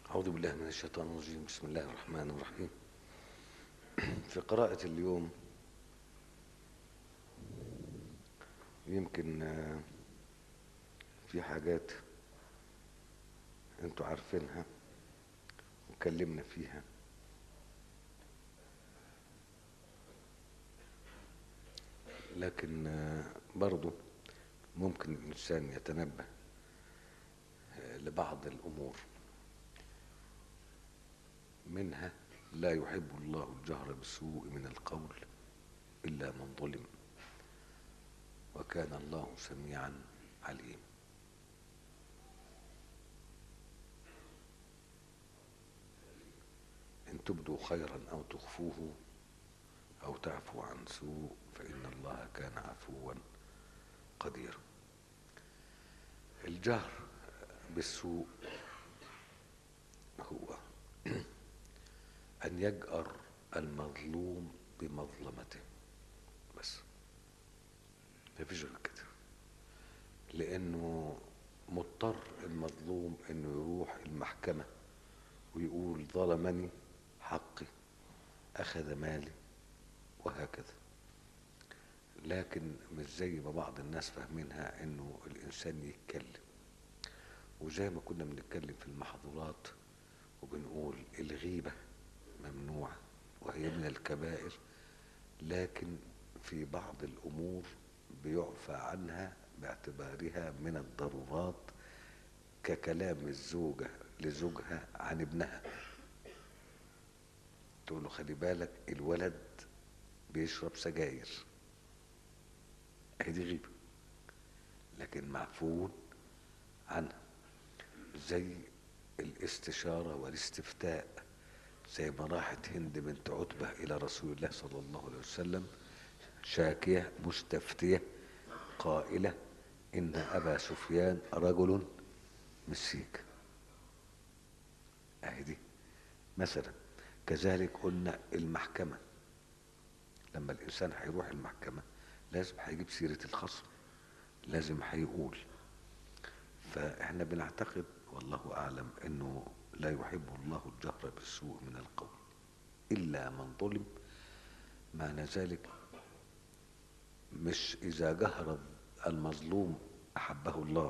أعوذ بالله من الشيطان الرجيم بسم الله الرحمن الرحيم في قراءة اليوم يمكن آه، في حاجات انتوا عارفينها واتكلمنا فيها لكن آه، برضو ممكن الإنسان يتنبه آه، لبعض الأمور منها لا يحب الله الجهر بالسوء من القول إلا من ظلم وكان الله سميعا عليم إن تبدوا خيرا أو تخفوه أو تعفو عن سوء فإن الله كان عفوا قديرا الجهر بالسوء هو أن يجأر المظلوم بمظلمته بس مفيش غير كده لأنه مضطر المظلوم إنه يروح المحكمة ويقول ظلمني حقي أخذ مالي وهكذا لكن مش زي ما بعض الناس فاهمينها إنه الإنسان يتكلم وزي ما كنا بنتكلم في المحظورات وبنقول الغيبة ممنوعة وهي من الكبائر لكن في بعض الأمور بيعفى عنها باعتبارها من الضرورات ككلام الزوجة لزوجها عن ابنها تقول له خلي بالك الولد بيشرب سجاير اهي دي غيبة لكن معفو عنها زي الاستشارة والاستفتاء زي ما راحت هند بنت عتبة إلى رسول الله صلى الله عليه وسلم شاكية مستفتية قائلة إن أبا سفيان رجل مسيك أهي دي مثلا كذلك قلنا المحكمة لما الإنسان هيروح المحكمة لازم هيجيب سيرة الخصم لازم هيقول فإحنا بنعتقد والله أعلم أنه لا يحب الله الجهر بالسوء من القول إلا من ظلم معنى ذلك مش إذا جهر المظلوم أحبه الله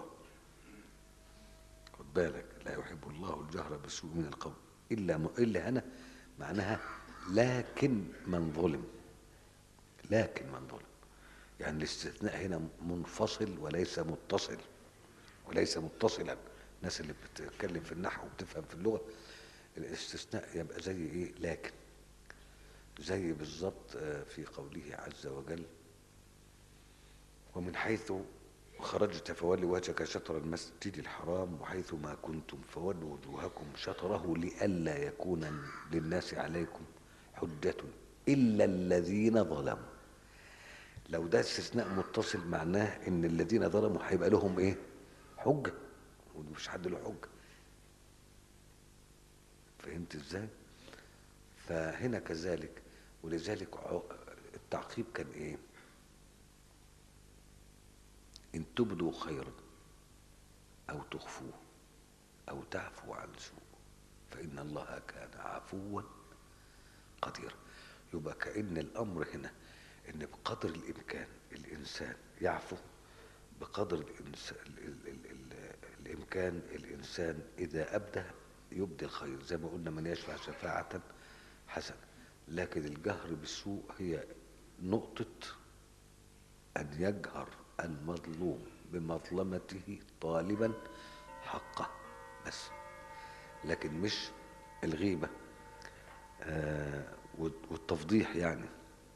خد بالك لا يحب الله الجهر بالسوء من القول إلا م... إلا هنا معناها لكن من ظلم لكن من ظلم يعني الاستثناء هنا منفصل وليس متصل وليس متصلا الناس اللي بتتكلم في النحو وبتفهم في اللغة الاستثناء يبقى زي ايه لكن زي بالظبط في قوله عز وجل ومن حيث خرجت فولي وجهك شطر المسجد الحرام وحيث ما كنتم فولوا وجوهكم شطره لئلا يكون للناس عليكم حجة إلا الذين ظلموا لو ده استثناء متصل معناه ان الذين ظلموا هيبقى لهم ايه حجه ومش حد له حجه فهمت ازاي فهنا كذلك ولذلك التعقيب كان ايه ان تبدوا خيرا او تخفوه او تعفو عن سوء فان الله كان عفوا قديرا يبقى كأن الامر هنا ان بقدر الامكان الانسان يعفو بقدر الإنسان ال ال ال الامكان الانسان اذا ابدى يبدي الخير زي ما قلنا من يشفع شفاعة حسنة لكن الجهر بالسوء هي نقطة ان يجهر المظلوم بمظلمته طالبا حقه بس لكن مش الغيبة آه والتفضيح يعني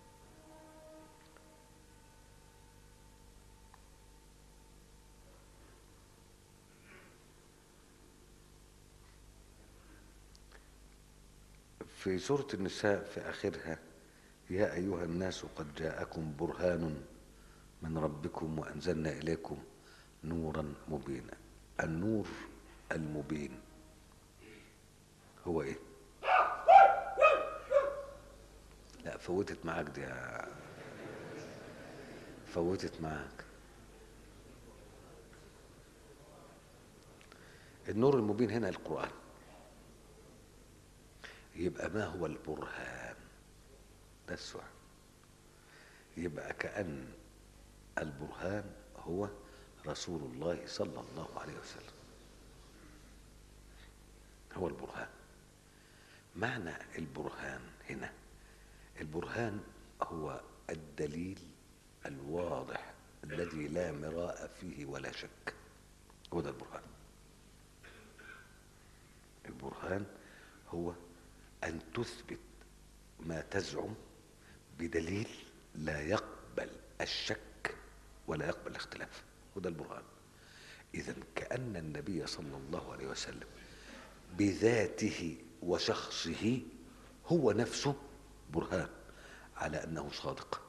في سورة النساء في آخرها يا أيها الناس قد جاءكم برهان من ربكم وأنزلنا إليكم نورا مبينا النور المبين هو إيه؟ لا فوتت معاك دي فوتت معاك النور المبين هنا القرآن يبقى ما هو البرهان ده السؤال يبقى كأن البرهان هو رسول الله صلى الله عليه وسلم هو البرهان معنى البرهان هنا البرهان هو الدليل الواضح الذي لا مراء فيه ولا شك هو ده البرهان البرهان هو أن تثبت ما تزعم بدليل لا يقبل الشك ولا يقبل الاختلاف وده البرهان إذا كأن النبي صلى الله عليه وسلم بذاته وشخصه هو نفسه برهان على أنه صادق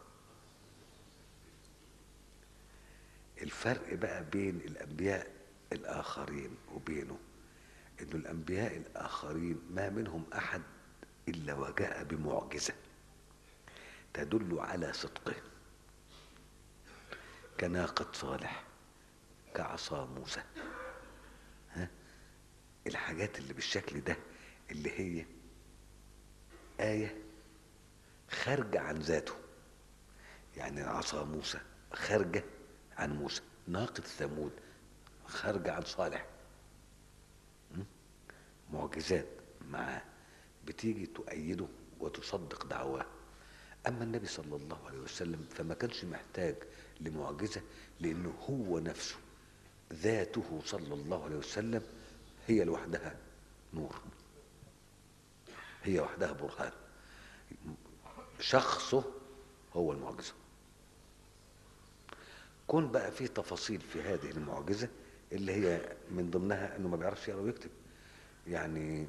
الفرق بقى بين الأنبياء الآخرين وبينه إنه الأنبياء الآخرين ما منهم أحد إلا وجاء بمعجزة تدل على صدقه كناقة صالح كعصا موسى ها الحاجات اللي بالشكل ده اللي هي آية خارجة عن ذاته يعني عصا موسى خارجة عن موسى ناقة ثمود خارجة عن صالح م? معجزات معاه بتيجي تؤيده وتصدق دعواه أما النبي صلى الله عليه وسلم فما كانش محتاج لمعجزة لأنه هو نفسه ذاته صلى الله عليه وسلم هي لوحدها نور هي وحدها برهان شخصه هو المعجزة كون بقى في تفاصيل في هذه المعجزة اللي هي من ضمنها انه ما بيعرفش يقرا ويكتب يعني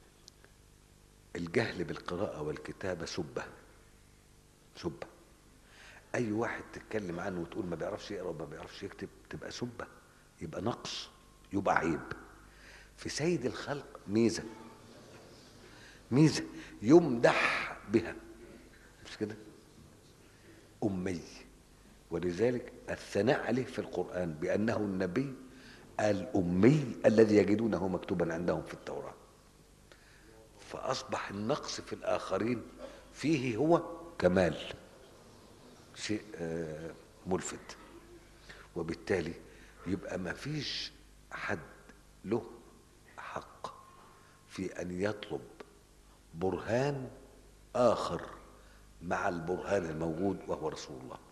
الجهل بالقراءة والكتابة سبة سبة أي واحد تتكلم عنه وتقول ما بيعرفش يقرأ وما بيعرفش يكتب تبقى سبة يبقى نقص يبقى عيب في سيد الخلق ميزة ميزة يمدح بها مش كده أمي ولذلك الثناء عليه في القرآن بأنه النبي الأمي الذي يجدونه مكتوبا عندهم في التوراة فأصبح النقص في الآخرين فيه هو كمال شيء ملفت وبالتالي يبقى ما فيش حد له حق في أن يطلب برهان آخر مع البرهان الموجود وهو رسول الله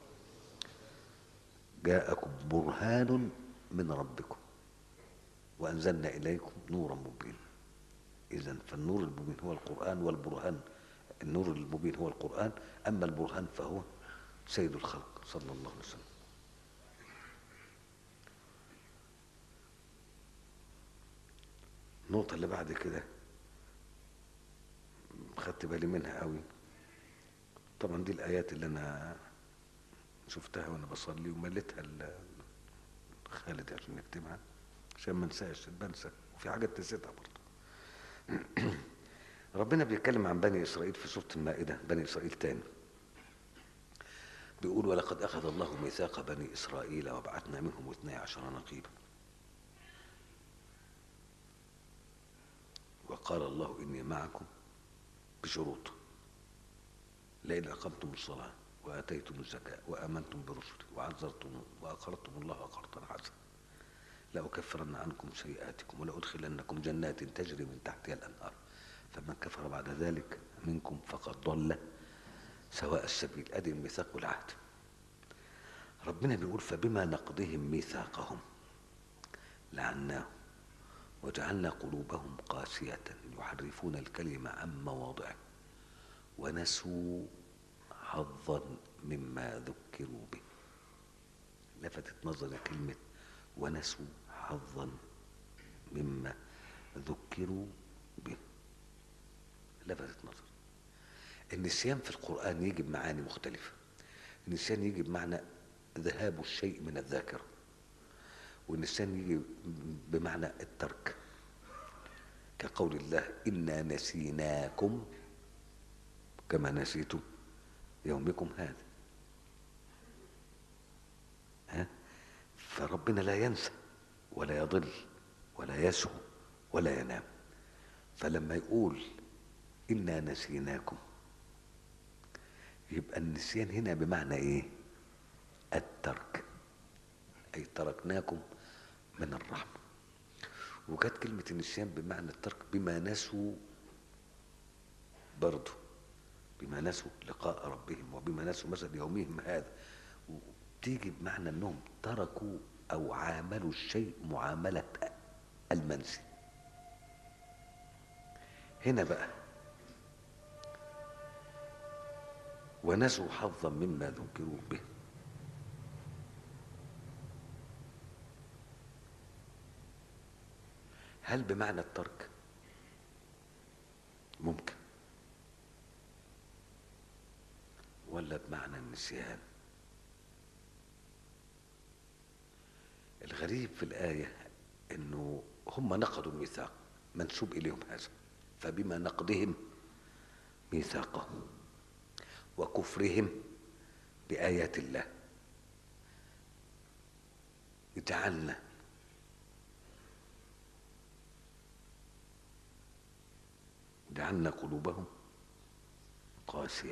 جاءكم برهان من ربكم وأنزلنا إليكم نورا مبينا إذا فالنور المبين هو القرآن والبرهان النور المبين هو القرآن أما البرهان فهو سيد الخلق صلى الله عليه وسلم النقطة اللي بعد كده خدت بالي منها قوي طبعا دي الآيات اللي أنا شفتها وأنا بصلي ومليتها خالد عشان نكتبها عشان ما انساش بنسى وفي حاجات نسيتها برضه ربنا بيتكلم عن بني إسرائيل في سورة المائدة بني إسرائيل تاني بيقول ولقد أخذ الله ميثاق بني إسرائيل وبعثنا منهم اثني عشر نقيبا وقال الله إني معكم بشروط لئن أقمتم الصلاة وآتيتم الزكاة وآمنتم برسلي وعزرتم وأقرضتم الله قرضا حسنا لأكفرن عنكم سيئاتكم ولأدخلنكم جنات تجري من تحتها الأنهار فمن كفر بعد ذلك منكم فقد ضل سواء السبيل ادي الميثاق والعهد ربنا بيقول فبما نقضهم ميثاقهم لعناهم وجعلنا قلوبهم قاسية يحرفون الكلمة عن مواضعه ونسوا حظا مما ذكروا به لفتت نظري كلمة ونسوا حظا مما ذكروا به لفتت نظر النسيان في القرآن يجي بمعاني مختلفة النسيان يجي بمعنى ذهاب الشيء من الذاكرة والنسيان يجي بمعنى الترك كقول الله إنا نسيناكم كما نسيتم يومكم هذا ها فربنا لا ينسى ولا يضل ولا يسهو ولا ينام فلما يقول إنا نسيناكم يبقى النسيان هنا بمعنى إيه الترك أي تركناكم من الرحمة وجت كلمة النسيان بمعنى الترك بما نسوا برضه بما نسوا لقاء ربهم وبما نسوا مثل يومهم هذا وتيجي بمعنى انهم تركوا او عاملوا الشيء معاملة المنسي هنا بقى ونسوا حظا مما ذكروا به هل بمعنى الترك ممكن ولا بمعنى النسيان الغريب في الآية انه هم نقضوا الميثاق منسوب اليهم هذا فبما نقضهم ميثاقهم وكفرهم بآيات الله جعلنا جعلنا قلوبهم قاسية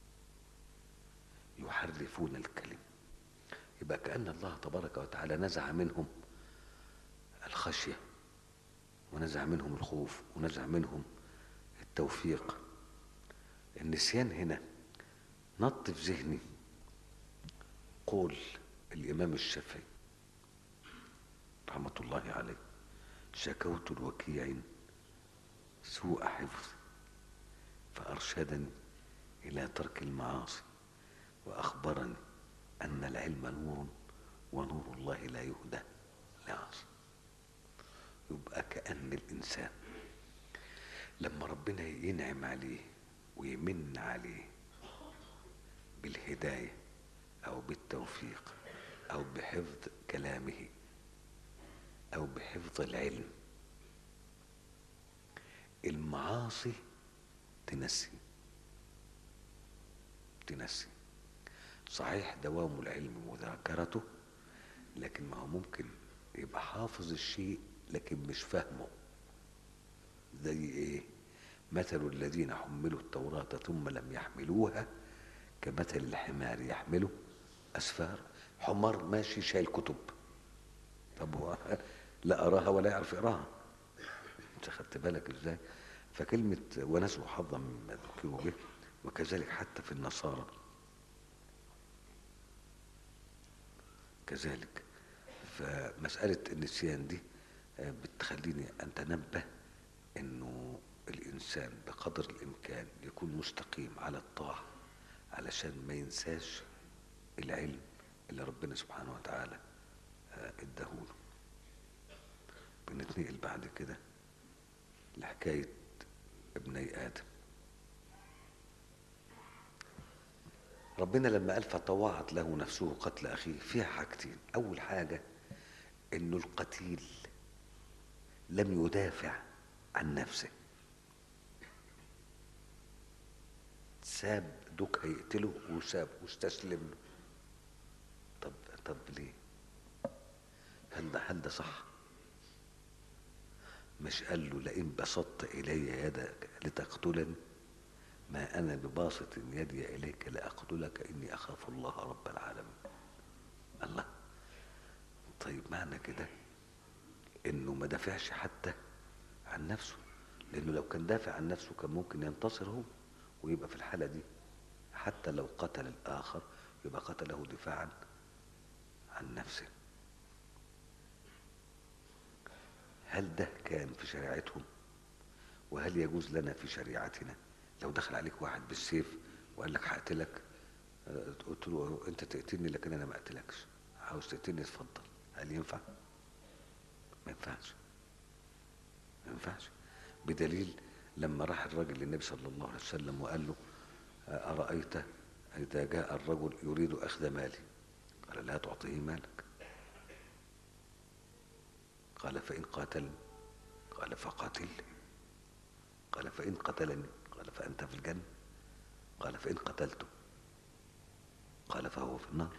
يحرفون الكلم يبقى كأن الله تبارك وتعالى نزع منهم الخشية ونزع منهم الخوف ونزع منهم التوفيق النسيان هنا نط في ذهني قول الإمام الشافعي رحمة الله عليه شكوت الوكيع سوء حفظ فأرشدني إلى ترك المعاصي وأخبرني أن العلم نور ونور الله لا يهدى لعاصي يبقى كأن الإنسان لما ربنا ينعم عليه ويمن عليه بالهداية أو بالتوفيق أو بحفظ كلامه أو بحفظ العلم المعاصي تنسي تنسي صحيح دوام العلم مذاكرته لكن ما هو ممكن يبقى حافظ الشيء لكن مش فاهمه زي ايه مثل الذين حملوا التوراة ثم لم يحملوها كمثل الحمار يحمله أسفار حمار ماشي شايل كتب طب هو لا أراها ولا يعرف يقراها انت خدت بالك ازاي فكلمة ونسوا حظا مما ذكروا به وكذلك حتى في النصارى كذلك فمسألة النسيان دي بتخليني أتنبه إنه الإنسان بقدر الإمكان يكون مستقيم على الطاعة علشان ما ينساش العلم اللي ربنا سبحانه وتعالى اداهوله بنتنقل بعد كده لحكاية ابني آدم ربنا لما قال فطوعت له نفسه قتل أخيه فيها حاجتين أول حاجة إنه القتيل لم يدافع عن نفسه ساب دوك هيقتله وساب واستسلم له طب طب ليه هل ده هل ده صح مش قال له لئن بسطت الي يدك لتقتلني ما انا بباسط يدي اليك لاقتلك اني اخاف الله رب العالمين الله طيب معنى كده انه ما دافعش حتى عن نفسه لانه لو كان دافع عن نفسه كان ممكن ينتصر هو ويبقى في الحاله دي حتى لو قتل الاخر يبقى قتله دفاعا عن نفسه هل ده كان في شريعتهم وهل يجوز لنا في شريعتنا لو دخل عليك واحد بالسيف وقال لك هقتلك قلت له انت تقتلني لكن انا ما اقتلكش عاوز تقتلني اتفضل هل ينفع ما ينفعش ما ينفعش بدليل لما راح الراجل للنبي صلى الله عليه وسلم وقال له أرأيت إذا جاء الرجل يريد أخذ مالي قال لا تعطيه مالك قال فإن قاتلني قال فقاتل قال فإن قتلني قال فأنت في الجنة قال فإن قتلته قال فهو في النار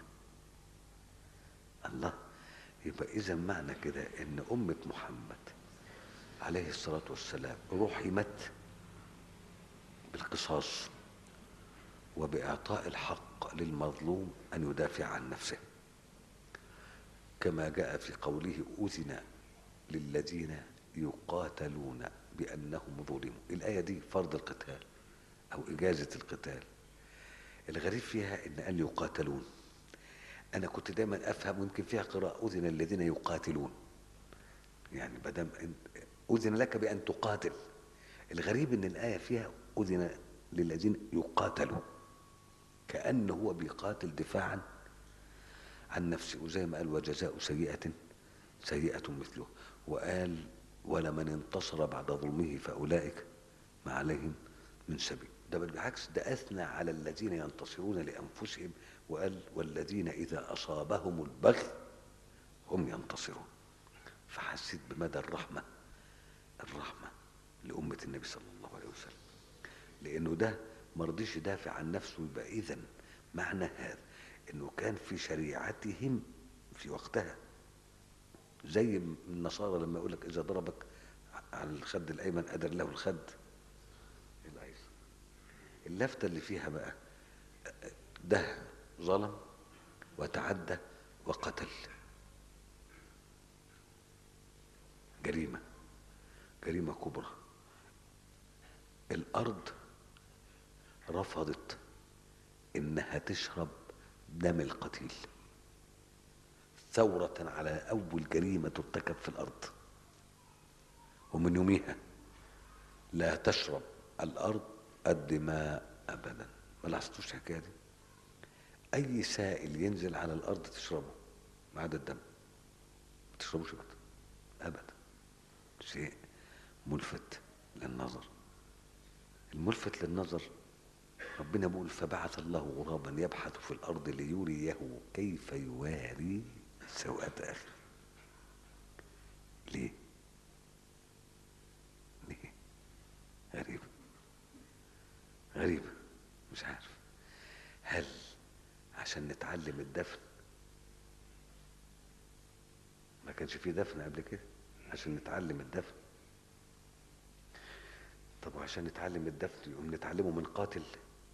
الله يبقى إذا معنى كده إن أمة محمد عليه الصلاة والسلام رحمت بالقصاص وبإعطاء الحق للمظلوم أن يدافع عن نفسه كما جاء في قوله أذن للذين يقاتلون بأنهم ظلموا الآية دي فرض القتال أو إجازة القتال الغريب فيها إن قال يقاتلون أنا كنت دايما أفهم ويمكن فيها قراءة أذن الذين يقاتلون يعني بدم أذن لك بأن تقاتل الغريب إن الآية فيها أذن للذين يقاتلوا كأنه هو بيقاتل دفاعا عن نفسه وزي ما قال وجزاء سيئة سيئة مثله وقال ولمن انتصر بعد ظلمه فأولئك ما عليهم من سبيل ده بالعكس ده أثنى على الذين ينتصرون لأنفسهم وقال والذين إذا أصابهم البغي هم ينتصرون فحسيت بمدى الرحمة الرحمة لأمة النبي صلى الله عليه وسلم لأنه ده مرضيش يدافع عن نفسه يبقى إذا معنى هذا انه كان في شريعتهم في وقتها زي النصارى لما يقول لك اذا ضربك على الخد الايمن ادر له الخد الايسر اللفته اللي فيها بقى ده ظلم وتعدى وقتل جريمه جريمه كبرى الارض رفضت انها تشرب دم القتيل ثورة على أول جريمة ترتكب في الأرض ومن يوميها لا تشرب الأرض الدماء أبدا ما لاحظتوش الحكاية دي أي سائل ينزل على الأرض تشربه ما عدا الدم ما تشربوش أبدا أبدا شيء ملفت للنظر الملفت للنظر ربنا بيقول فبعث الله غرابا يبحث في الارض ليريه كيف يواري سوءة اخيه ليه ليه غريبة غريبة مش عارف هل عشان نتعلم الدفن ما كانش فيه دفن قبل كده عشان نتعلم الدفن طب وعشان نتعلم الدفن يقوم نتعلمه من قاتل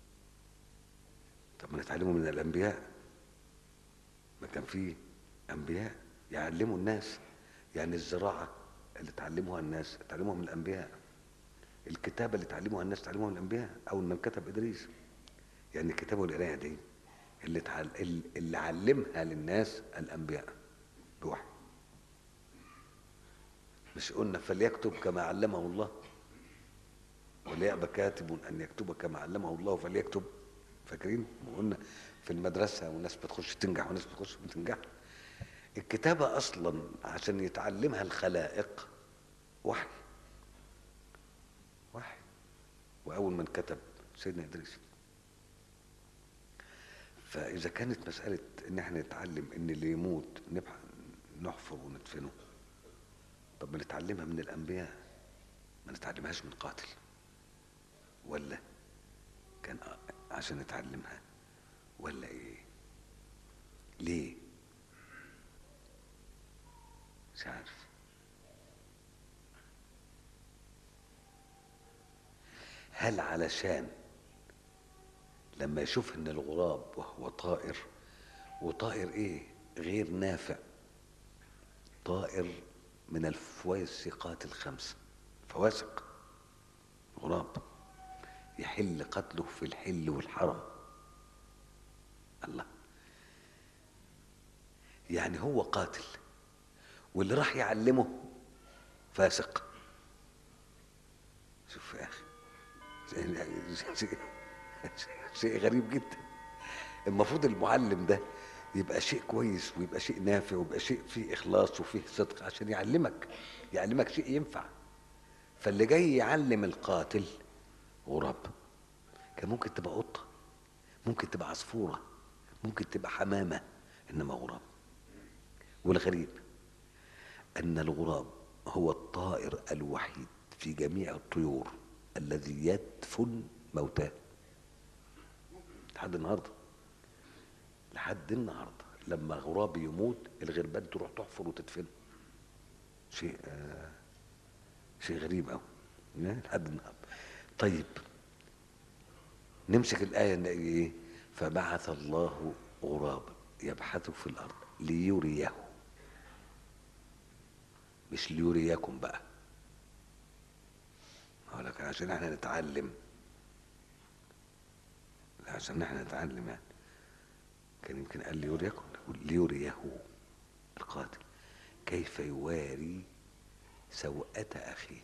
طب ما نتعلمه من الانبياء ما كان فيه انبياء يعلموا الناس يعني الزراعه اللي تعلموها الناس تعلموها من الانبياء الكتابه اللي تعلموها الناس تعلموها من الانبياء اول ما كتب ادريس يعني الكتابه والقرايه دي اللي تعل... اللي علمها للناس الانبياء بوحي مش قلنا فليكتب كما علمه الله وليأبى كاتب ان يكتب كما علمه الله فليكتب فاكرين قلنا في المدرسه وناس بتخش تنجح وناس بتخش بتنجح الكتابه اصلا عشان يتعلمها الخلائق وحي وحي واول من كتب سيدنا ادريس فاذا كانت مساله ان احنا نتعلم ان اللي يموت نبحث نحفر وندفنه طب ما نتعلمها من الانبياء ما نتعلمهاش من قاتل ولا كان عشان نتعلمها ولا ايه ليه مش عارف هل علشان لما يشوف ان الغراب وهو طائر وطائر ايه غير نافع طائر من الفويسقات الخمسه فواسق غراب يحل قتله في الحل والحرم الله يعني هو قاتل واللي راح يعلمه فاسق شوف يا اخي شيء, شيء غريب جدا المفروض المعلم ده يبقى شيء كويس ويبقى شيء نافع ويبقى شيء فيه اخلاص وفيه صدق عشان يعلمك يعلمك شيء ينفع فاللي جاي يعلم القاتل غراب كان ممكن تبقى قطة ممكن تبقى عصفورة ممكن تبقى حمامة إنما غراب والغريب أن الغراب هو الطائر الوحيد في جميع الطيور الذي يدفن موتاه لحد النهارده لحد النهارده لما غراب يموت الغربان تروح تحفر وتدفنه شيء آه شيء غريب قوي لحد النهارده طيب نمسك الآية نلاقي إيه فبعث الله غرابا يبحث في الأرض ليريه مش ليريكم بقى أقول لك عشان احنا نتعلم لا عشان احنا نتعلم يعني كان يمكن قال ليريكم يقول ليريه القاتل كيف يواري سوءة أخيه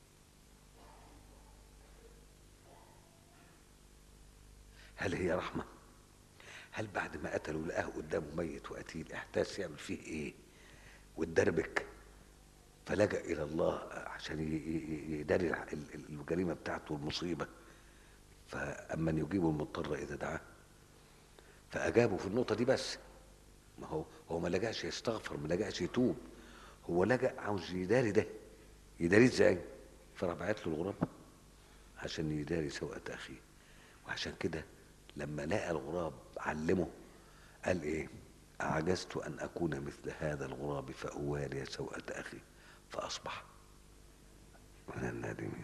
هل هي رحمة هل بعد ما قتلوا لقاه قدامه ميت وقتيل احتاس يعمل فيه ايه واتدربك فلجأ إلى الله عشان ي- ي- يداري الع- ال- ال- الجريمة بتاعته والمصيبة فأمن يجيب المضطر إذا دعاه فأجابوا في النقطة دي بس ما هو هو ما لجأش يستغفر ما لجأش يتوب هو لجأ عاوز يداري ده يداري ازاي فراح بعت له الغراب عشان يداري سوءة أخيه وعشان كده لما لقى الغراب علمه قال ايه أعجزت أن أكون مثل هذا الغراب فأواري سوءة أخي فأصبح من النادمين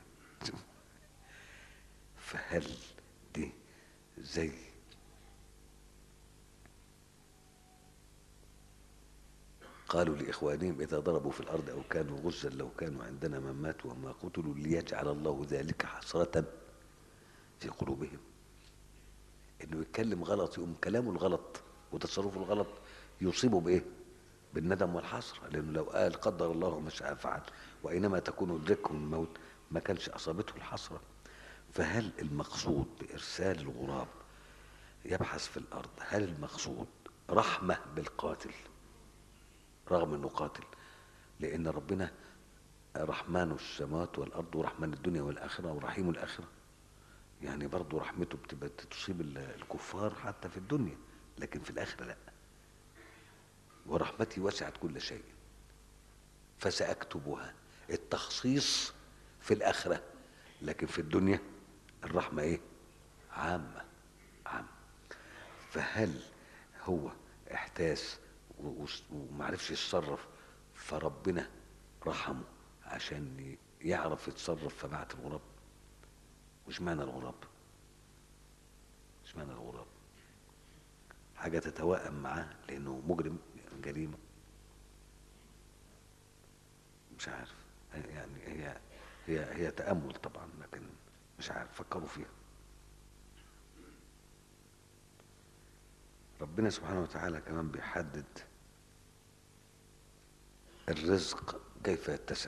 فهل دي زي قالوا لإخوانهم إذا ضربوا في الأرض أو كانوا غزا لو كانوا عندنا من ماتوا وما قتلوا ليجعل الله ذلك حسرة في قلوبهم إنه يتكلم غلط يقوم كلامه الغلط وتصرفه الغلط يصيبه بإيه؟ بالندم والحسرة لأنه لو قال قدر الله ما شاء فعل وإنما تكون يدركهم الموت ما كانش أصابته الحسرة فهل المقصود بإرسال الغراب يبحث في الأرض هل المقصود رحمة بالقاتل رغم انه قاتل لان ربنا رحمن السماوات والارض ورحمن الدنيا والاخره ورحيم الاخره يعني برضه رحمته بتبقى تصيب ال- الكفار حتى في الدنيا لكن في الاخره لا ورحمتي وسعت كل شيء فساكتبها التخصيص في الاخره لكن في الدنيا الرحمه ايه عامه عامه فهل هو احتاس و- و- ومعرفش يتصرف فربنا رحمه عشان ي- يعرف يتصرف فبعت الغراب وش معنى الغراب مش معنى الغراب حاجة تتوائم معاه لأنه مجرم جريمة مش عارف يعني هي هي هي تأمل طبعا لكن مش عارف فكروا فيها ربنا سبحانه وتعالى كمان بيحدد الرزق كيف يتسع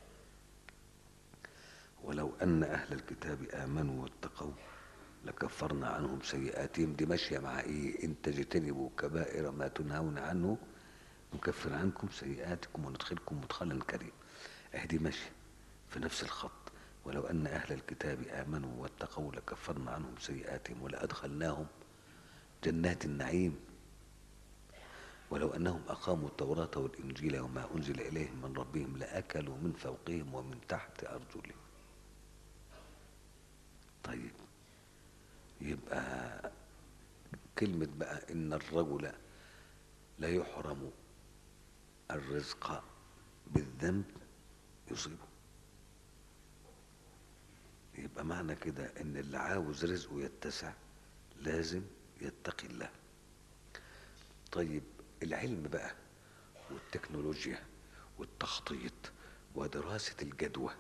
ولو أن أهل الكتاب آمنوا واتقوا لكفرنا عنهم سيئاتهم دي ماشية مع إيه إن تجتنبوا كبائر ما تنهون عنه نكفر عنكم سيئاتكم وندخلكم مدخلا كريم أهدي ماشية في نفس الخط ولو أن أهل الكتاب آمنوا واتقوا لكفرنا عنهم سيئاتهم ولأدخلناهم جنات النعيم ولو أنهم أقاموا التوراة والإنجيل وما أنزل إليهم من ربهم لأكلوا من فوقهم ومن تحت أرجلهم طيب يبقى كلمة بقى إن الرجل لا يحرم الرزق بالذنب يصيبه يبقى معنى كده إن اللي عاوز رزقه يتسع لازم يتقي الله طيب العلم بقى والتكنولوجيا والتخطيط ودراسة الجدوى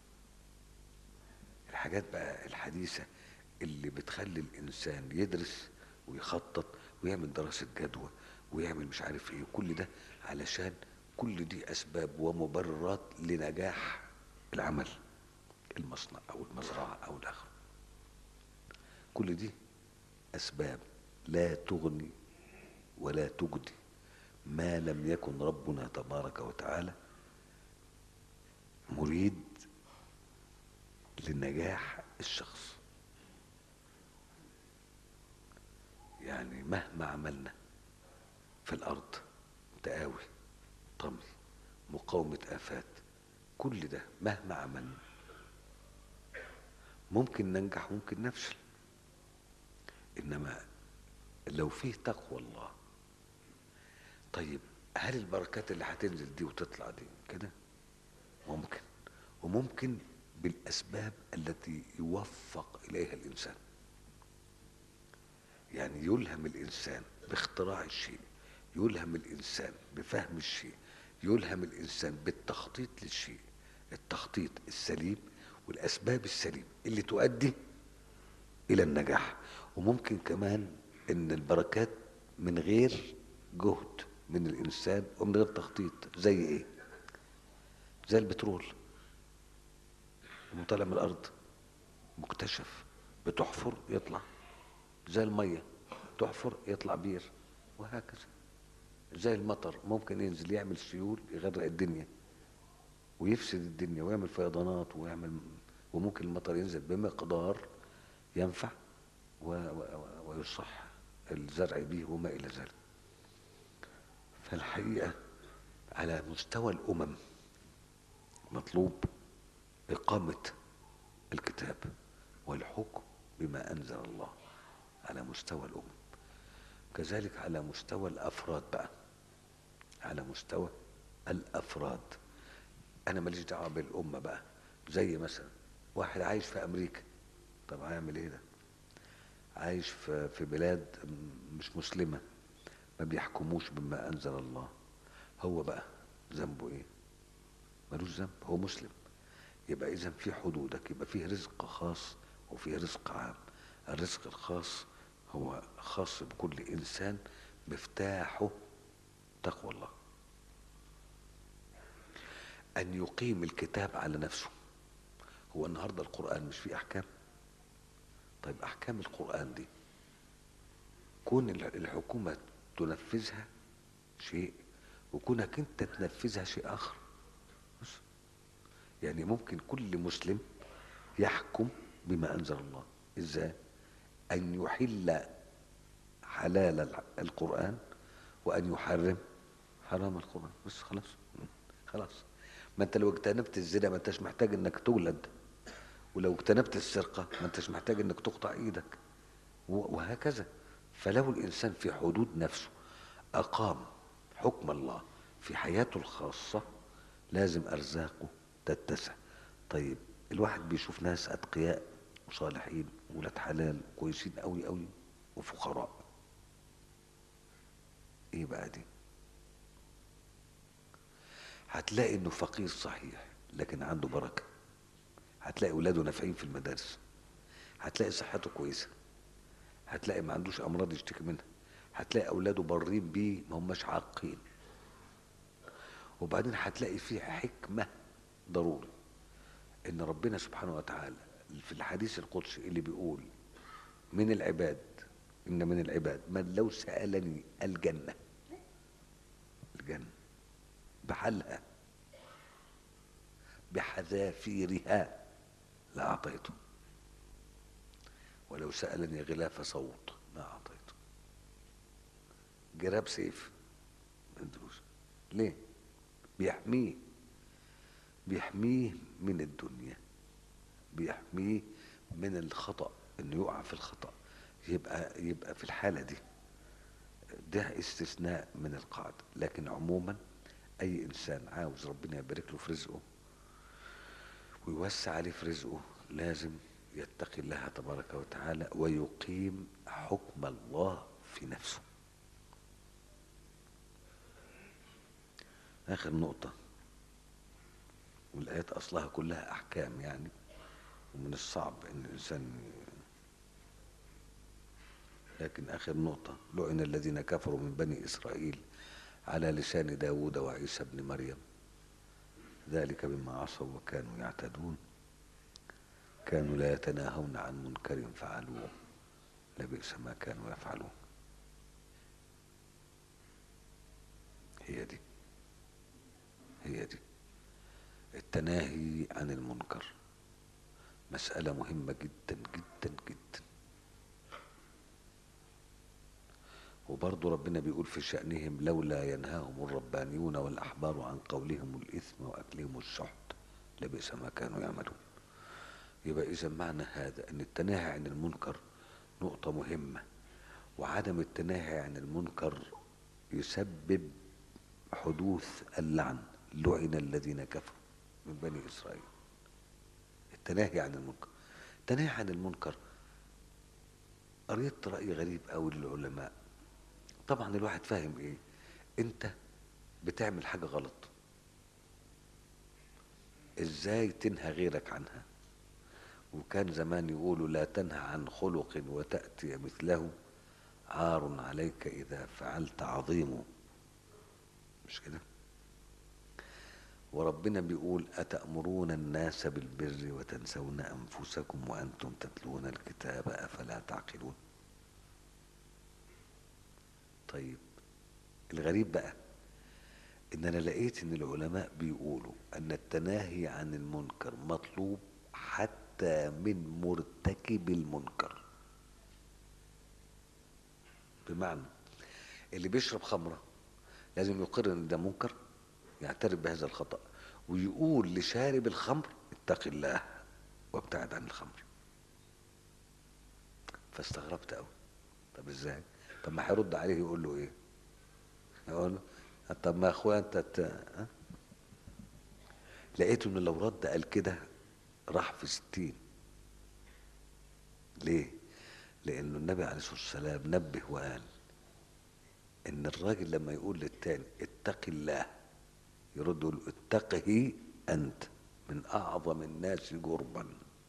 الحاجات بقى الحديثة اللي بتخلي الإنسان يدرس ويخطط ويعمل دراسة جدوى ويعمل مش عارف ايه كل ده علشان كل دي أسباب ومبررات لنجاح العمل المصنع أو المزرعة أو الآخر كل دي أسباب لا تغني ولا تجدي ما لم يكن ربنا تبارك وتعالى مريد لنجاح الشخص يعني مهما عملنا في الأرض تقاوي طمي مقاومة آفات كل ده مهما عملنا ممكن ننجح ممكن نفشل إنما لو فيه تقوى الله طيب هل البركات اللي هتنزل دي وتطلع دي كده ممكن وممكن بالأسباب التي يوفق إليها الإنسان يعني يلهم الإنسان باختراع الشيء يلهم الإنسان بفهم الشيء يلهم الإنسان بالتخطيط للشيء التخطيط السليم والأسباب السليمة اللي تؤدي إلى النجاح وممكن كمان إن البركات من غير جهد من الإنسان ومن غير تخطيط زي إيه؟ زي البترول طالع من الأرض مكتشف بتحفر يطلع زي المية تحفر يطلع بير وهكذا زي المطر ممكن ينزل يعمل سيول يغرق الدنيا ويفسد الدنيا ويعمل فيضانات ويعمل وممكن المطر ينزل بمقدار ينفع و و ويصح الزرع به وما إلى ذلك فالحقيقة على مستوى الأمم مطلوب إقامة الكتاب والحكم بما أنزل الله على مستوى الأمم كذلك على مستوى الأفراد بقى على مستوى الأفراد أنا ماليش دعوة بالأمة بقى زي مثلا واحد عايش في أمريكا طب هيعمل إيه ده؟ عايش في في بلاد مش مسلمة ما بيحكموش بما أنزل الله هو بقى ذنبه إيه؟ ملوش ذنب هو مسلم يبقى إذا في حدودك يبقى فيه رزق خاص وفيه رزق عام الرزق الخاص هو خاص بكل إنسان مفتاحه تقوى الله أن يقيم الكتاب على نفسه هو النهاردة القرآن مش فيه أحكام طيب أحكام القرآن دي كون الحكومة تنفذها شيء وكونك أنت تنفذها شيء آخر بس يعني ممكن كل مسلم يحكم بما أنزل الله إزاي أن يحل حلال القرآن وأن يحرم حرام القرآن بس خلاص خلاص ما انت لو اجتنبت الزنا ما انتش محتاج انك تولد ولو اجتنبت السرقة ما انتش محتاج انك تقطع ايدك وهكذا فلو الانسان في حدود نفسه اقام حكم الله في حياته الخاصة لازم ارزاقه تتسع طيب الواحد بيشوف ناس اتقياء وصالحين ولاد حلال كويسين قوي قوي وفقراء ايه بقى دي هتلاقي انه فقير صحيح لكن عنده بركه هتلاقي اولاده نافعين في المدارس هتلاقي صحته كويسه هتلاقي ما عندوش امراض يشتكي منها هتلاقي اولاده بارين بيه ما هماش عاقين وبعدين هتلاقي فيه حكمه ضروري ان ربنا سبحانه وتعالى في الحديث القدسي اللي بيقول من العباد ان من العباد من لو سالني الجنه الجنه بحالها بحذافيرها لأعطيته ولو سألني غلاف صوت ما أعطيته جراب سيف ما ادروش ليه بيحميه بيحميه من الدنيا بيحميه من الخطأ انه يقع في الخطأ يبقى يبقى في الحالة دي ده استثناء من القاعدة لكن عموما اي انسان عاوز ربنا يبارك له في رزقه ويوسع عليه في رزقه لازم يتقي الله تبارك وتعالى ويقيم حكم الله في نفسه اخر نقطه والايات اصلها كلها احكام يعني ومن الصعب ان الانسان لكن اخر نقطه لعن الذين كفروا من بني اسرائيل على لسان داود وعيسى بن مريم ذلك بما عصوا وكانوا يعتدون كانوا لا يتناهون عن منكر فعلوه لبئس ما كانوا يفعلون هي دي هي دي التناهي عن المنكر مسألة مهمة جدا جدا جدا وبرضه ربنا بيقول في شأنهم لولا ينهاهم الربانيون والأحبار عن قولهم الإثم وأكلهم الشحت لبئس ما كانوا يعملون يبقى إذا معنى هذا أن التناهي عن المنكر نقطة مهمة وعدم التناهي عن المنكر يسبب حدوث اللعن لعن الذين كفروا من بني إسرائيل التناهي عن المنكر التناهي عن المنكر قريت رأي غريب أوي للعلماء طبعا الواحد فاهم ايه انت بتعمل حاجة غلط ازاي تنهى غيرك عنها وكان زمان يقولوا لا تنهى عن خلق وتأتي مثله عار عليك إذا فعلت عظيم مش كده وربنا بيقول أتأمرون الناس بالبر وتنسون أنفسكم وأنتم تتلون الكتاب أفلا تعقلون طيب الغريب بقى ان انا لقيت ان العلماء بيقولوا ان التناهي عن المنكر مطلوب حتى من مرتكب المنكر بمعنى اللي بيشرب خمره لازم يقر ان ده منكر يعترف بهذا الخطا ويقول لشارب الخمر اتق الله وابتعد عن الخمر فاستغربت قوي طب ازاي طب ما هيرد عليه يقول له ايه يقول له طب ما اخويا انت ت... ها؟ لقيته ان لو رد قال كده راح في ستين ليه لانه النبي عليه الصلاه والسلام نبه وقال ان الراجل لما يقول للتاني اتق الله يرد يقول له اتقه انت من اعظم الناس جرما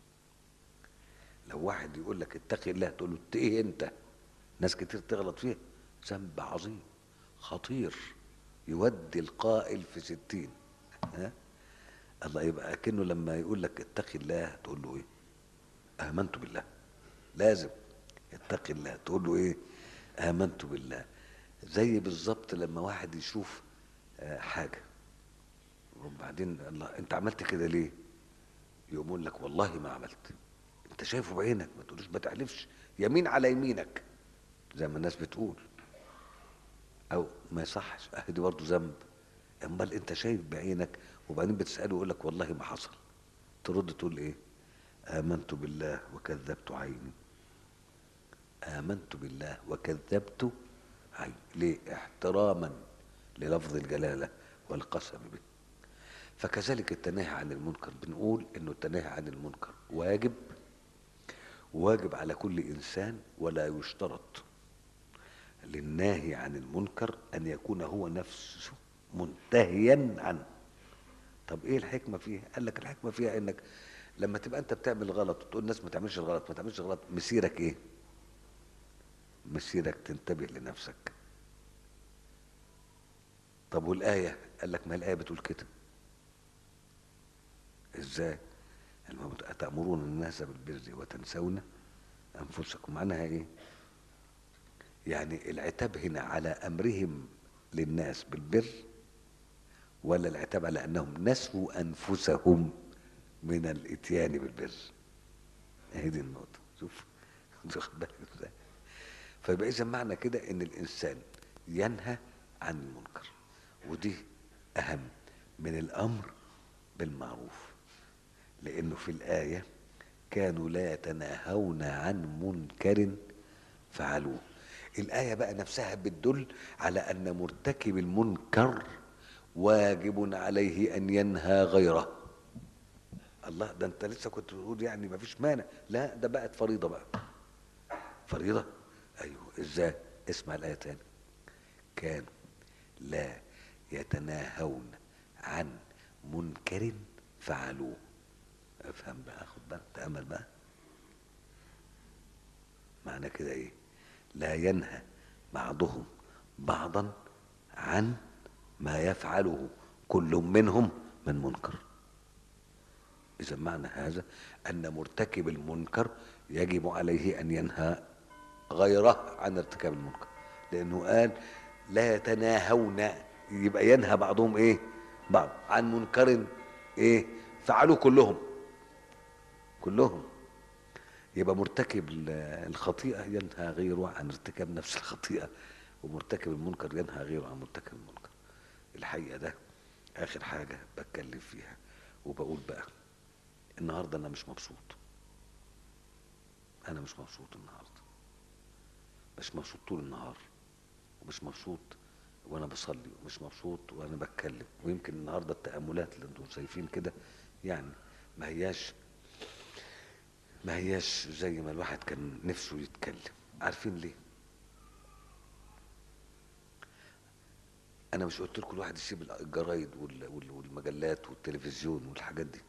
لو واحد يقول لك اتقي الله تقول له اتقي انت ناس كتير تغلط فيه ذنب عظيم خطير يودي القائل في ستين ها الله يبقى كأنه لما يقول لك اتقي الله تقول له ايه امنت بالله لازم اتقي الله تقول له ايه امنت بالله زي بالظبط لما واحد يشوف آه، حاجه وبعدين الله انت عملت كده ليه يقوم يقول لك والله ما عملت انت شايفه بعينك ما تقولوش ما تحلفش يمين على يمينك زي ما الناس بتقول او ما يصحش اهدي برضه ذنب امال انت شايف بعينك وبعدين بتساله يقول لك والله ما حصل ترد تقول ايه امنت بالله وكذبت عيني امنت بالله وكذبت عيني ليه احتراما للفظ الجلاله والقسم به فكذلك التناهي عن المنكر بنقول انه التناهي عن المنكر واجب واجب على كل انسان ولا يشترط للناهي عن المنكر ان يكون هو نفسه منتهيا عنه طب ايه الحكمه فيها قال لك الحكمه فيها انك لما تبقى انت بتعمل غلط وتقول الناس ما تعملش الغلط ما تعملش الغلط مسيرك ايه مسيرك تنتبه لنفسك طب والايه قال لك ما الايه بتقول كده ازاي المهم أتأمرون الناس بالبر وتنسون أنفسكم معناها إيه؟ يعني العتاب هنا على أمرهم للناس بالبر ولا العتاب على أنهم نسوا أنفسهم من الإتيان بالبر هي دي النقطة شوف واخد بالك ازاي فيبقى إذا معنى كده إن الإنسان ينهى عن المنكر ودي أهم من الأمر بالمعروف لأنه في الآية كانوا لا يتناهون عن منكر فعلوه الآية بقى نفسها بتدل على أن مرتكب المنكر واجب عليه أن ينهى غيره الله ده أنت لسه كنت بتقول يعني ما فيش مانع لا ده بقت فريضة بقى فريضة أيوه إزاي اسمع الآية تاني كانوا لا يتناهون عن منكر فعلوه افهم بقى خد بالك تأمل بقى معنى كده ايه لا ينهى بعضهم بعضا عن ما يفعله كل منهم من منكر اذا معنى هذا ان مرتكب المنكر يجب عليه ان ينهى غيره عن ارتكاب المنكر لانه قال لا يتناهون يبقى ينهى بعضهم ايه بعض عن منكر ايه فعلوا كلهم كلهم يبقى مرتكب الخطيئة ينهى غيره عن ارتكاب نفس الخطيئة ومرتكب المنكر ينهى غيره عن مرتكب المنكر الحقيقة ده آخر حاجة بتكلم فيها وبقول بقى النهاردة أنا مش مبسوط أنا مش مبسوط النهاردة مش مبسوط طول النهار ومش مبسوط وأنا بصلي ومش مبسوط وأنا بتكلم ويمكن النهاردة التأملات اللي انتم شايفين كده يعني ما هياش ما هياش زي ما الواحد كان نفسه يتكلم عارفين ليه انا مش قلت لكم الواحد يسيب الجرايد وال- وال- والمجلات والتلفزيون والحاجات دي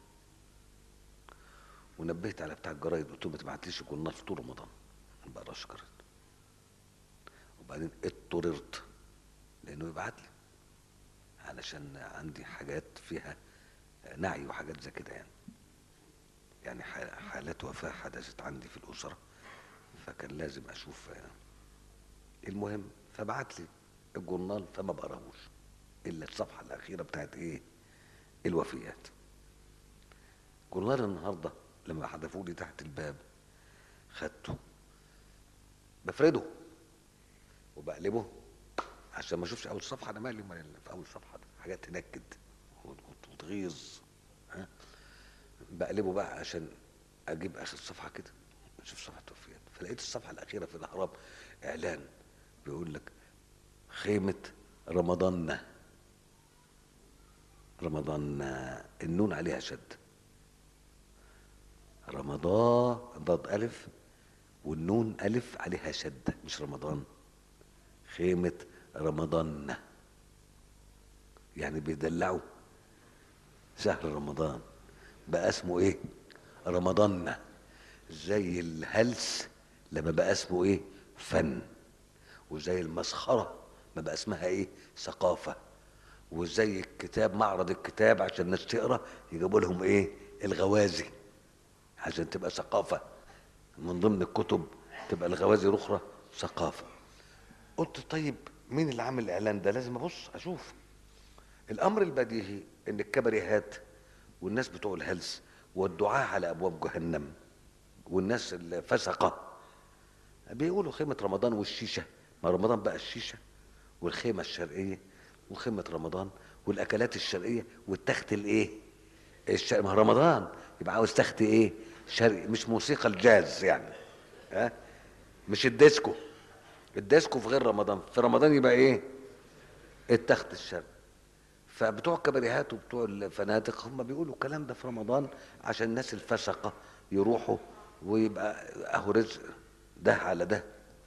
ونبهت على بتاع الجرايد قلت له ما تبعتليش جورنال في طول رمضان ما بقراش جرايد وبعدين اضطررت لانه يبعت لي علشان عندي حاجات فيها نعي وحاجات زي كده يعني يعني ح- حالات وفاة حدثت عندي في الأسرة فكان لازم أشوف آه، المهم فبعت لي الجورنال فما بقراهوش إلا الصفحة الأخيرة بتاعت إيه الوفيات جورنال النهاردة لما حدفوا لي تحت الباب خدته بفرده وبقلبه عشان ما اشوفش اول صفحه انا مالي ومال اللي في اول صفحه ده حاجات تنكد وت- وتغيظ ها بقلبه بقى عشان اجيب اخر صفحه كده اشوف صفحه وفيات فلقيت الصفحه الاخيره في الاهرام اعلان بيقول لك خيمه رمضان رمضان النون عليها شد رمضان ضاد الف والنون الف عليها شده مش رمضان خيمه رمضان يعني بيدلعوا شهر رمضان بقى اسمه ايه رمضان زي الهلس لما بقى اسمه ايه فن وزي المسخرة ما بقى اسمها ايه ثقافة وزي الكتاب معرض الكتاب عشان الناس تقرا يجيبوا لهم ايه الغوازي عشان تبقى ثقافة من ضمن الكتب تبقى الغوازي الاخرى ثقافة قلت طيب مين اللي عامل الاعلان ده لازم ابص اشوف الامر البديهي ان الكباريهات والناس بتوع الهلس والدعاة على ابواب جهنم والناس الفسقة بيقولوا خيمة رمضان والشيشة ما رمضان بقى الشيشة والخيمة الشرقية وخيمة رمضان والأكلات الشرقية والتخت الإيه؟ الشرقي ما هو رمضان يبقى عاوز تخت إيه؟ شرقي مش موسيقى الجاز يعني ها؟ مش الديسكو الديسكو في غير رمضان في رمضان يبقى إيه؟ التخت الشرقي فبتوع الكباريهات وبتوع الفنادق هم بيقولوا الكلام ده في رمضان عشان الناس الفسقة يروحوا ويبقى اهو رزق ده على ده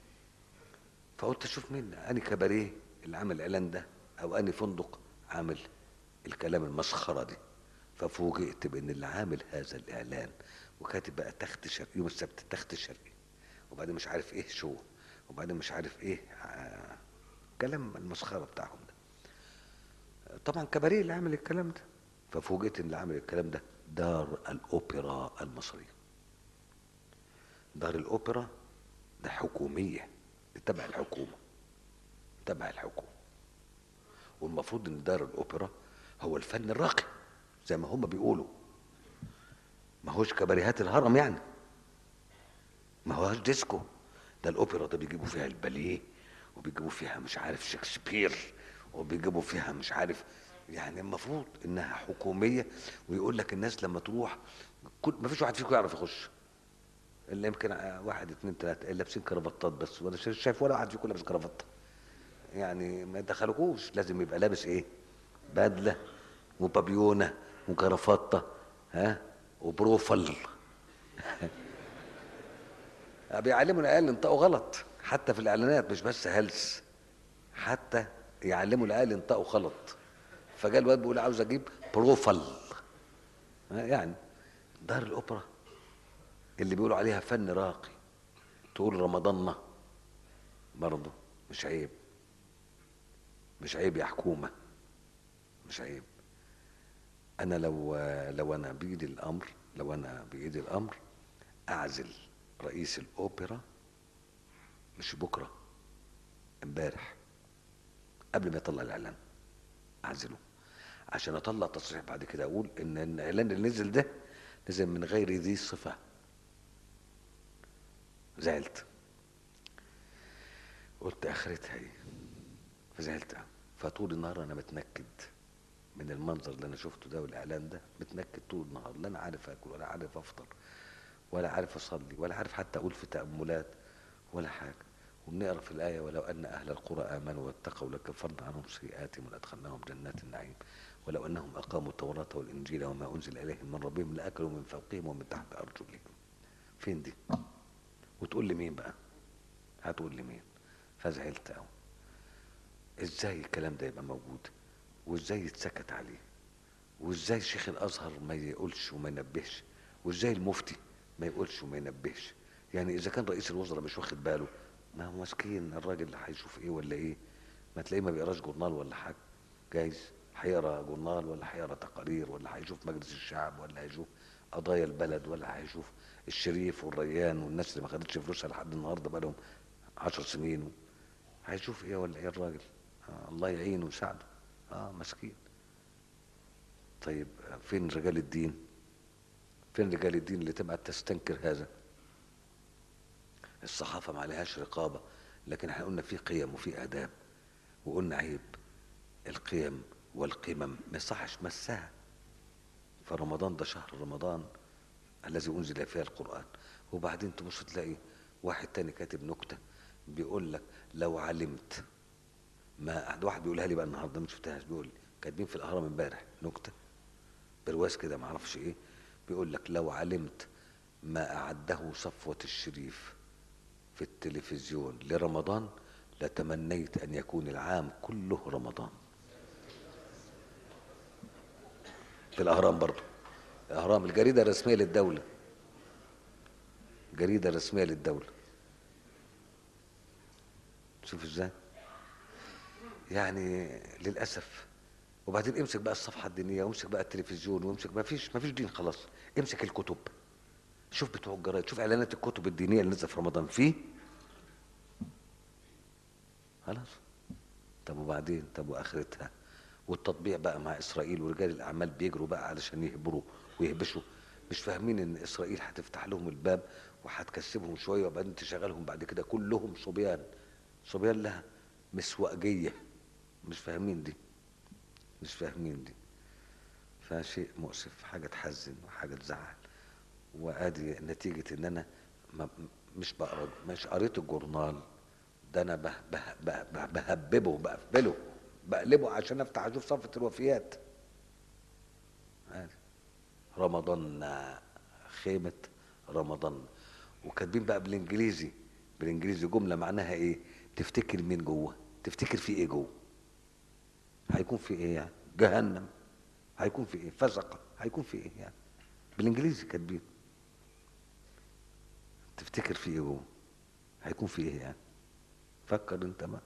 فقلت اشوف مين اني كباريه اللي عامل الاعلان ده او اني فندق عامل الكلام المسخره دي ففوجئت بان اللي عامل هذا الاعلان وكاتب بقى تخت شرقي يوم السبت تخت شرقي وبعدين مش عارف ايه شو وبعدين مش عارف ايه آه كلام المسخره بتاعهم ده طبعا كباريه اللي عامل الكلام ده ففوجئت ان اللي عامل الكلام ده دار الاوبرا المصريه دار الاوبرا ده حكوميه دي تبع الحكومه تبع الحكومه والمفروض ان دار الاوبرا هو الفن الراقي زي ما هم بيقولوا ما هوش كباريهات الهرم يعني ما هوش ديسكو ده الاوبرا ده بيجيبوا فيها الباليه وبيجيبوا فيها مش عارف شكسبير وبيجيبوا فيها مش عارف يعني المفروض انها حكوميه ويقول لك الناس لما تروح كل ما فيش واحد فيكم يعرف يخش الا يمكن واحد اثنين ثلاثه اللي لابسين كرافتات بس وانا شايف ولا واحد فيكم لابس كرافته يعني ما يدخلوكوش لازم يبقى لابس ايه بدله وبابيونه وكرافته ها وبروفل بيعلموا العيال ينطقوا غلط حتى في الاعلانات مش بس هلس حتى يعلموا العيال ينطقوا غلط فجاء الواد بيقول عاوز اجيب بروفل يعني دار الاوبرا اللي بيقولوا عليها فن راقي تقول رمضان برضه مش عيب مش عيب يا حكومه مش عيب انا لو لو انا بايدي الامر لو انا بايدي الامر اعزل رئيس الاوبرا مش بكره امبارح قبل ما يطلع الاعلان اعزله عشان اطلع تصريح بعد كده اقول ان الاعلان اللي نزل ده نزل من غير ذي صفه زعلت قلت اخرتها ايه فزعلت فطول النهار انا متنكد من المنظر اللي انا شفته ده والاعلان ده متنكد طول النهار لا انا عارف اكل ولا عارف افطر ولا عارف اصلي ولا عارف حتى اقول في تاملات ولا حاجه وبنقرا في الايه ولو ان اهل القرى امنوا واتقوا لكفرنا عنهم سيئاتهم ولادخلناهم جنات النعيم ولو انهم اقاموا التوراه والانجيل وما انزل اليهم من ربهم لاكلوا من فوقهم ومن تحت ارجلهم فين دي وتقول لي مين بقى هتقول لي مين فزعلت قوي ازاي الكلام ده يبقى موجود وازاي يتسكت عليه وازاي شيخ الازهر ما يقولش وما ينبهش وازاي المفتي ما يقولش وما ينبهش يعني اذا كان رئيس الوزراء مش واخد باله ما هو مسكين الراجل هيشوف ايه ولا ايه ما تلاقيه ما بيقراش جورنال ولا حاجه جايز هيقرا جورنال ولا هيقرا تقارير ولا هيشوف مجلس الشعب ولا هيشوف قضايا البلد ولا هيشوف الشريف والريان والناس اللي ما خدتش فلوسها لحد النهارده بقالهم عشر سنين هيشوف ايه ولا ايه الراجل آه الله يعينه ويساعده اه مسكين طيب فين رجال الدين فين رجال الدين اللي تبقى تستنكر هذا الصحافة ما عليهاش رقابة لكن احنا قلنا في قيم وفي آداب وقلنا عيب القيم والقمم ما يصحش مسها فرمضان ده شهر رمضان الذي أنزل فيه القرآن وبعدين تبص تلاقي واحد تاني كاتب نكتة بيقول لك لو علمت ما واحد بيقولها لي بقى النهارده ما شفتهاش بيقول لي كاتبين في الاهرام امبارح نكته برواز كده ما اعرفش ايه بيقول لك لو علمت ما اعده صفوه الشريف في التلفزيون لرمضان لتمنيت ان يكون العام كله رمضان في الاهرام برضه الاهرام الجريده الرسميه للدوله الجريده الرسميه للدوله شوف ازاي يعني للاسف وبعدين امسك بقى الصفحه الدينيه وامسك بقى التلفزيون وامسك ما فيش ما فيش دين خلاص امسك الكتب شوف بتوع الجرايد شوف اعلانات الكتب الدينيه اللي نزل في رمضان فيه خلاص طب وبعدين طب واخرتها والتطبيع بقى مع اسرائيل ورجال الاعمال بيجروا بقى علشان يهبروا ويهبشوا مش فاهمين ان اسرائيل هتفتح لهم الباب وهتكسبهم شويه وبعدين تشغلهم بعد كده كلهم صبيان صبيان لها مسوقجيه مش فاهمين دي مش فاهمين دي فشيء مؤسف حاجه تحزن وحاجه تزعل وادي نتيجه ان انا ما مش بقرا مش قريت الجورنال ده انا به به به به بهببه بقفله بقلبه عشان افتح اشوف صفحه الوفيات عادي. رمضان خيمه رمضان وكاتبين بقى بالانجليزي بالانجليزي جمله معناها ايه تفتكر مين جوه تفتكر في ايه جوه هيكون في ايه يعني جهنم هيكون في ايه فزقه هيكون في ايه يعني بالانجليزي كاتبين تفتكر في ايه جوه هيكون في ايه يعني فكر انت ما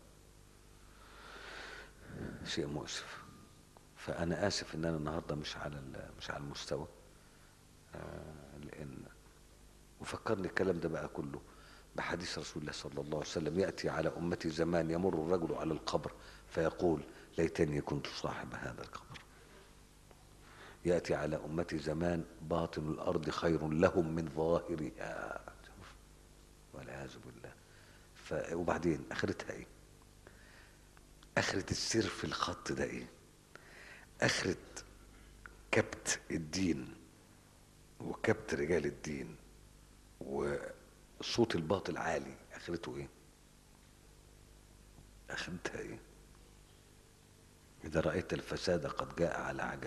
شيء مؤسف فانا اسف ان انا النهارده مش على مش على المستوى آه لان وفكرني الكلام ده بقى كله بحديث رسول الله صلى الله عليه وسلم ياتي على امتي زمان يمر الرجل على القبر فيقول ليتني كنت صاحب هذا القبر ياتي على امتي زمان باطن الارض خير لهم من ظاهرها والعياذ بالله ف... وبعدين اخرتها ايه اخرة السر في الخط ده ايه اخرة كبت الدين وكبت رجال الدين وصوت الباطل عالي اخرته ايه اخرتها ايه اذا رأيت الفساد قد جاء على عجل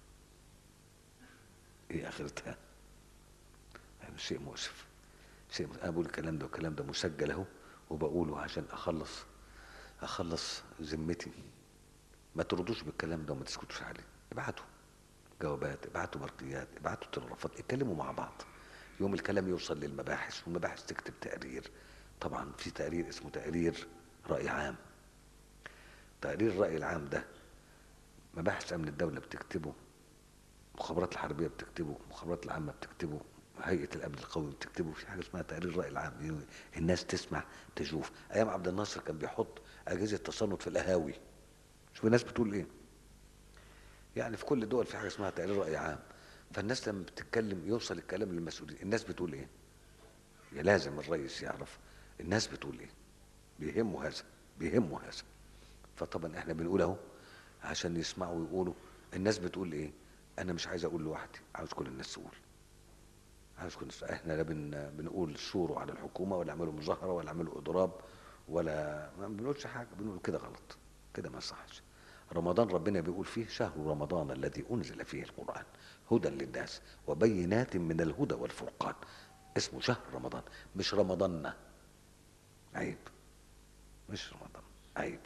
ايه اخرتها يعني شيء مؤسف شيء انا بقول الكلام ده والكلام ده مسجل اهو وبقوله عشان اخلص اخلص ذمتي ما تردوش بالكلام ده وما تسكتوش عليه ابعتوا جوابات ابعتوا برقيات ابعتوا تلغرافات اتكلموا مع بعض يوم الكلام يوصل للمباحث والمباحث تكتب تقرير طبعا في تقرير اسمه تقرير رأي عام تقرير الرأي العام ده مباحث أمن الدولة بتكتبه المخابرات الحربية بتكتبه المخابرات العامة بتكتبه هيئة الأمن القومي بتكتبه في حاجة اسمها تقرير الرأي العام الناس تسمع تشوف أيام عبد الناصر كان بيحط أجهزة تصنت في القهاوي شوف الناس بتقول إيه يعني في كل الدول في حاجة اسمها تقرير رأي عام فالناس لما بتتكلم يوصل الكلام للمسؤولين الناس بتقول ايه يا لازم الرئيس يعرف الناس بتقول ايه بيهموا هذا بيهموا هذا فطبعا احنا بنقول اهو عشان يسمعوا ويقولوا الناس بتقول ايه انا مش عايز اقول لوحدي عاوز كل الناس تقول عاوز كل الناس احنا لا بن بنقول ثوروا على الحكومه ولا اعملوا مظاهره ولا اعملوا اضراب ولا ما بنقولش حاجه بنقول كده غلط كده ما يصحش رمضان ربنا بيقول فيه شهر رمضان الذي انزل فيه القران هدى للناس وبينات من الهدى والفرقان اسمه شهر رمضان مش رمضان عيب مش رمضان عيب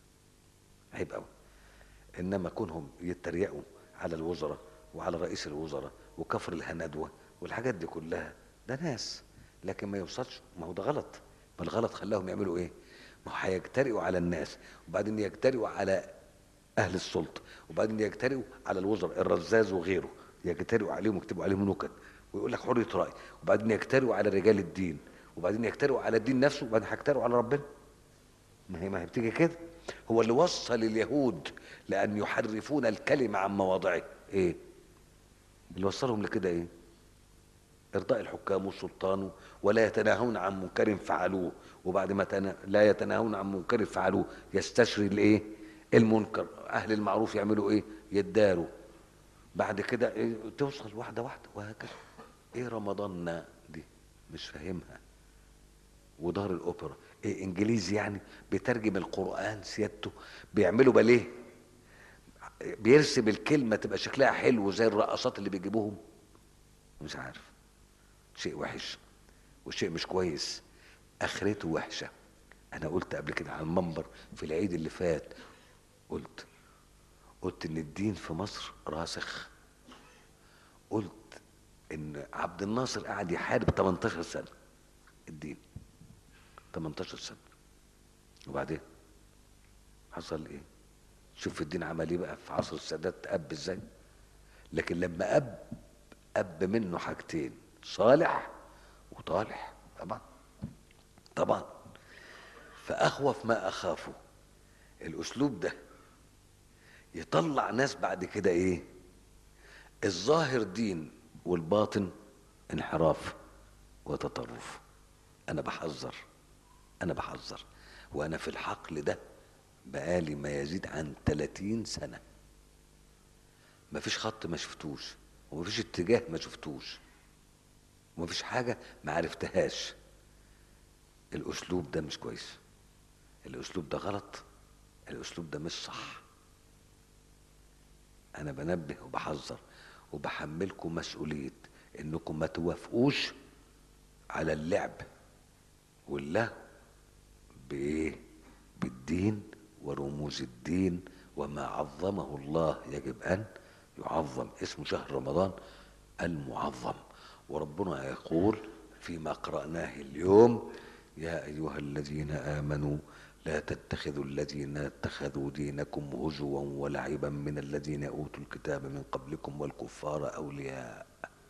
عيب قوي انما كونهم يتريقوا على الوزراء وعلى رئيس الوزراء وكفر الهندوه والحاجات دي كلها ده ناس لكن ما يوصلش ما هو ده غلط ما الغلط خلاهم يعملوا ايه ما هو هيجترئوا على الناس وبعدين يجترئوا على اهل السلطه وبعدين يجترئوا على الوزراء الرزاز وغيره يجترئوا عليهم ويكتبوا عليهم نكت ويقول لك حريه راي وبعدين يجترئوا على رجال الدين وبعدين يجترئوا على الدين نفسه وبعدين هيجترئوا على ربنا ما هي ما هي بتيجي كده هو اللي وصل اليهود لان يحرفون الكلمه عن مواضعه ايه اللي وصلهم لكده ايه ارضاء الحكام والسلطان ولا يتناهون عن منكر فعلوه وبعد ما تنا... لا يتناهون عن منكر فعلوه يستشري الايه المنكر اهل المعروف يعملوا ايه يداروا بعد كده إيه؟ توصل واحده واحده وهكذا ايه رمضان دي مش فاهمها ودار الاوبرا ايه انجليزي يعني بيترجم القران سيادته بيعملوا باليه بيرسم الكلمه تبقى شكلها حلو زي الرقصات اللي بيجيبوهم مش عارف شيء وحش وشيء مش كويس اخرته وحشه انا قلت قبل كده على المنبر في العيد اللي فات قلت قلت ان الدين في مصر راسخ قلت ان عبد الناصر قاعد يحارب 18 سنه الدين 18 سنه وبعدين حصل ايه شوف الدين عمل ايه بقى في عصر السادات اب ازاي لكن لما اب اب منه حاجتين صالح وطالح طبعا طبعا فاخوف ما اخافه الاسلوب ده يطلع ناس بعد كده ايه الظاهر دين والباطن انحراف وتطرف انا بحذر انا بحذر وانا في الحقل ده بقالي ما يزيد عن 30 سنه مفيش خط ما شفتوش ومفيش اتجاه ما شفتوش ومفيش حاجه ما عرفتهاش الاسلوب ده مش كويس الاسلوب ده غلط الاسلوب ده مش صح انا بنبه وبحذر وبحملكم مسؤوليه انكم ما توافقوش على اللعب واللهو بايه بالدين ورموز الدين وما عظمه الله يجب ان يعظم اسم شهر رمضان المعظم وربنا يقول فيما قرأناه اليوم يا أيها الذين آمنوا لا تتخذوا الذين اتخذوا دينكم هزوا ولعبا من الذين أوتوا الكتاب من قبلكم والكفار أولياء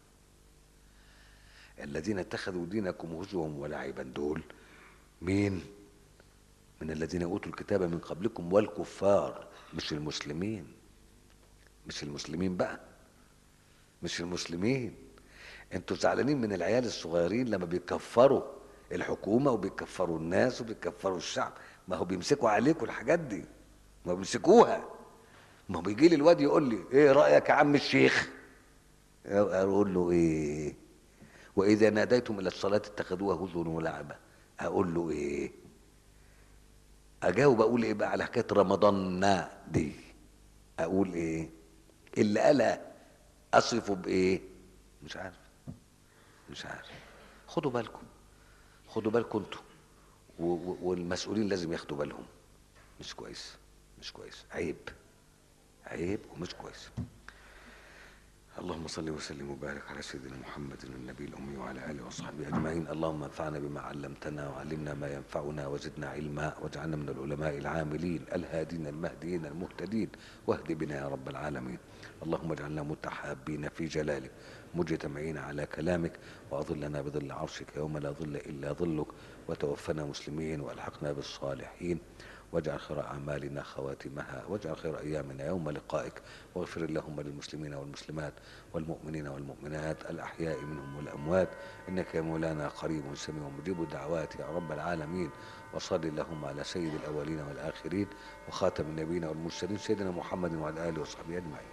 الذين اتخذوا دينكم هزوا ولعبا دول مين من الذين أوتوا الكتاب من قبلكم والكفار مش المسلمين مش المسلمين بقى مش المسلمين انتوا زعلانين من العيال الصغيرين لما بيكفروا الحكومه وبيكفروا الناس وبيكفروا الشعب ما هو بيمسكوا عليكم الحاجات دي ما هو بيمسكوها ما هو بيجي لي الواد يقول لي ايه رايك يا عم الشيخ اقول له ايه واذا ناديتم الى الصلاه اتخذوها هزوا ولعبا اقول له ايه اجاوب اقول ايه بقى على حكايه رمضان دي اقول ايه اللي قالها اصفه بايه مش عارف مش عارف خدوا بالكم خدوا بالكم انتوا والمسؤولين لازم ياخدوا بالهم مش كويس مش كويس عيب عيب ومش كويس اللهم صل وسلم وبارك على سيدنا محمد النبي الأمي وعلى آله وصحبه أجمعين اللهم انفعنا بما علمتنا وعلمنا ما ينفعنا وزدنا علما واجعلنا من العلماء العاملين الهادين المهديين المهتدين واهد بنا يا رب العالمين اللهم اجعلنا متحابين في جلالك مجتمعين على كلامك وأظلنا بظل عرشك يوم لا ظل إلا ظلك وتوفنا مسلمين وألحقنا بالصالحين واجعل خير أعمالنا خواتمها واجعل خير أيامنا يوم لقائك واغفر اللهم للمسلمين والمسلمات والمؤمنين والمؤمنات الأحياء منهم والأموات إنك يا مولانا قريب سميع مجيب الدعوات يا رب العالمين وصل اللهم على سيد الأولين والآخرين وخاتم النبيين والمرسلين سيدنا محمد وعلى آله وصحبه أجمعين